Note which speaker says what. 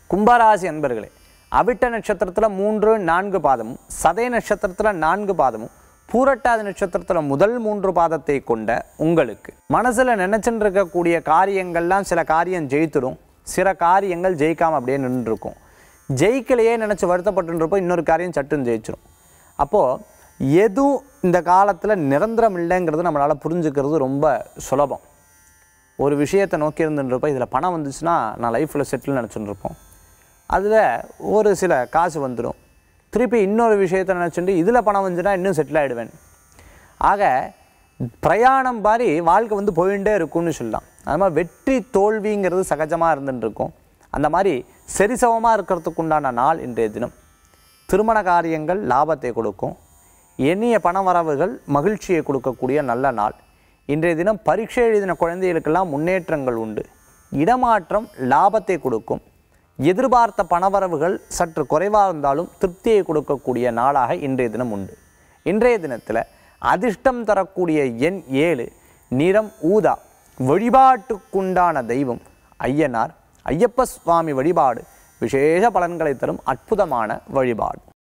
Speaker 1: கும்பராசி அன்பர்களே அவிட்ட நட்சத்திரத்தில் மூன்று நான்கு பாதமும் சதய நட்சத்திரத்தில் நான்கு பாதமும் பூரட்டாதி நட்சத்திரத்தில் முதல் மூன்று பாதத்தை கொண்ட உங்களுக்கு மனசில் நினச்சிட்டு இருக்கக்கூடிய காரியங்கள்லாம் சில காரியம் ஜெயித்துடும் சில காரியங்கள் ஜெயிக்காம அப்படியே நின்றுருக்கும் ஜெயிக்கலையே நினச்சி வருத்தப்பட்டு இருப்போம் இன்னொரு காரியம் சட்டுன்னு ஜெயிச்சிடும் அப்போது எதுவும் இந்த காலத்தில் நிரந்தரம் இல்லைங்கிறது நம்மளால் புரிஞ்சுக்கிறது ரொம்ப சுலபம் ஒரு விஷயத்தை நோக்கி இருந்துருப்போம் இதில் பணம் வந்துச்சுன்னா நான் லைஃப்பில் செட்டில் நினச்சிட்டு இருப்போம் அதில் ஒரு சில காசு வந்துடும் திருப்பி இன்னொரு விஷயத்தை நினச்சிட்டு இதில் பணம் வந்துச்சுன்னா இன்னும் செட்டில் ஆகிடுவேன் ஆக பிரயாணம் மாதிரி வாழ்க்கை வந்து போயிட்டே இருக்கும்னு சொல்லலாம் அது மாதிரி வெற்றி தோல்விங்கிறது சகஜமாக இருந்துட்டு இருக்கும் அந்த மாதிரி சரிசமமாக இருக்கிறதுக்கு உண்டான நாள் இன்றைய தினம் திருமண காரியங்கள் லாபத்தை கொடுக்கும் எண்ணிய பண வரவுகள் மகிழ்ச்சியை கொடுக்கக்கூடிய நல்ல நாள் இன்றைய தினம் பரீட்சை எழுதின குழந்தைகளுக்கெல்லாம் முன்னேற்றங்கள் உண்டு இடமாற்றம் லாபத்தை கொடுக்கும் எதிர்பார்த்த பணவரவுகள் சற்று குறைவாக இருந்தாலும் திருப்தியை கொடுக்கக்கூடிய நாளாக இன்றைய தினம் உண்டு இன்றைய தினத்தில் அதிர்ஷ்டம் தரக்கூடிய எண் ஏழு நிறம் ஊதா வழிபாட்டுக்குண்டான தெய்வம் ஐயனார் ஐயப்ப சுவாமி வழிபாடு விசேஷ பலன்களை தரும் அற்புதமான வழிபாடு